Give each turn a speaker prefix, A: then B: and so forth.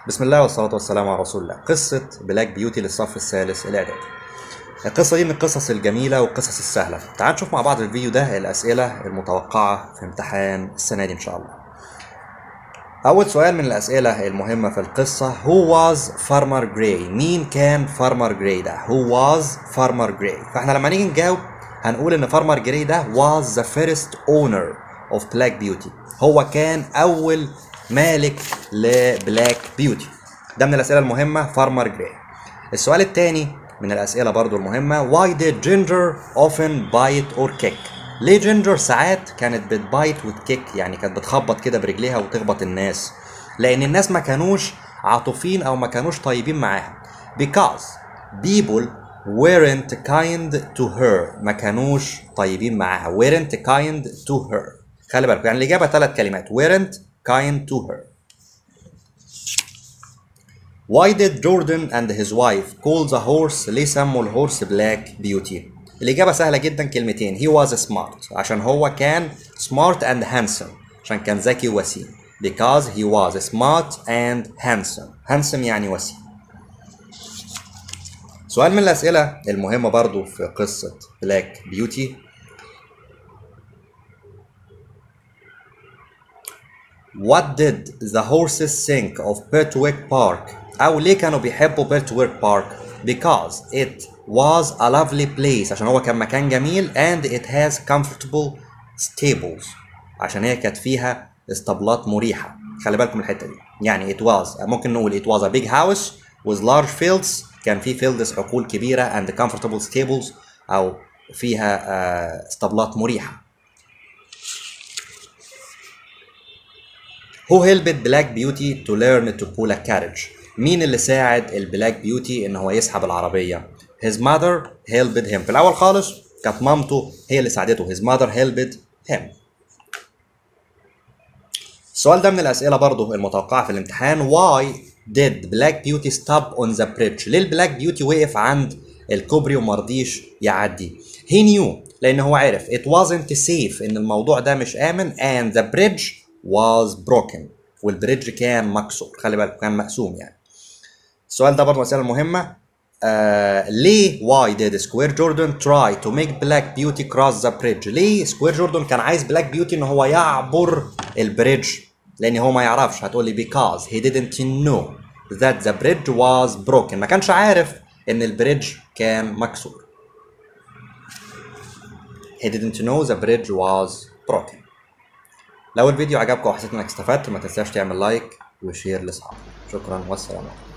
A: بسم الله والصلاة والسلام على رسول الله قصة بلاك بيوتي للصف الثالث الإعدادي القصة دي من القصص الجميلة والقصص السهلة تعال نشوف مع بعض الفيديو ده الأسئلة المتوقعة في امتحان السنة دي إن شاء الله أول سؤال من الأسئلة المهمة في القصة Who was Farmer Gray؟ مين كان Farmer Gray ده؟ Who was Farmer Gray؟ فاحنا لما نيجي نجاوب هنقول إن Farmer Gray ده was the first owner of Black Beauty هو كان أول مالك لبلاك بيوتي ده من الأسئلة المهمة Farmer Gray السؤال الثاني من الأسئلة برضو المهمة Why did Ginger often bite or kick؟ ليه جينجر ساعات كانت بتبايت وتكيك يعني كانت بتخبط كده برجليها وتخبط الناس لان الناس ما كانوش عاطفين او ما كانوش طيبين معاها because people weren't kind to her ما كانوش طيبين معاها weren't kind to her خلي بالك يعني الاجابه ثلاث كلمات weren't kind to her Why did Jordan and his wife call the horse ليه سموا الهورس بلاك بيوتي؟ الإجابة سهلة جدا كلمتين he was smart عشان هو كان smart and handsome عشان كان ذكي ووسيم because he was smart and handsome handsome يعني وسيم سؤال من الأسئلة المهمة برضو في قصة بلاك بيوتي What did the horses think of Birtwick Park؟ أو ليه كانوا بيحبوا Birtwick Park؟ Because it was a lovely place عشان هو كان مكان جميل and it has comfortable stables عشان هي كانت فيها اسطبلات مريحة خلي بالكم من الحتة دي يعني it was ممكن نقول it was a big house with large fields كان في fields حقول كبيرة and comfortable stables أو فيها uh, اسطبلات مريحة Who helped Black Beauty to learn to pull a carriage؟ مين اللي ساعد البلاك بيوتي ان هو يسحب العربيه his mother helped him في الاول خالص كانت مامته هي اللي ساعدته his mother helped him السؤال ده من الاسئله برضه المتوقعه في الامتحان why did black beauty stop on the bridge ليه البلاك بيوتي وقف عند الكوبري ومرضيش يعدي he knew لان هو عرف it wasn't safe ان الموضوع ده مش امن and the bridge was broken والبريدج كان مكسور خلي بالك كان مقسوم يعني السؤال ده برضه مسألة مهمة آه ليه why did Square Jordan try to make Black Beauty cross the bridge ليه سكوير جوردن كان عايز بلاك بيوتي ان هو يعبر البريدج لان هو ما يعرفش هتقول لي because he didn't know that the bridge was broken ما كانش عارف ان البريدج كان مكسور he didn't know the bridge was broken لو الفيديو عجبكم وحسيت انك استفدت ما تنساش تعمل لايك وشير لاصحابك شكرا والسلام عليكم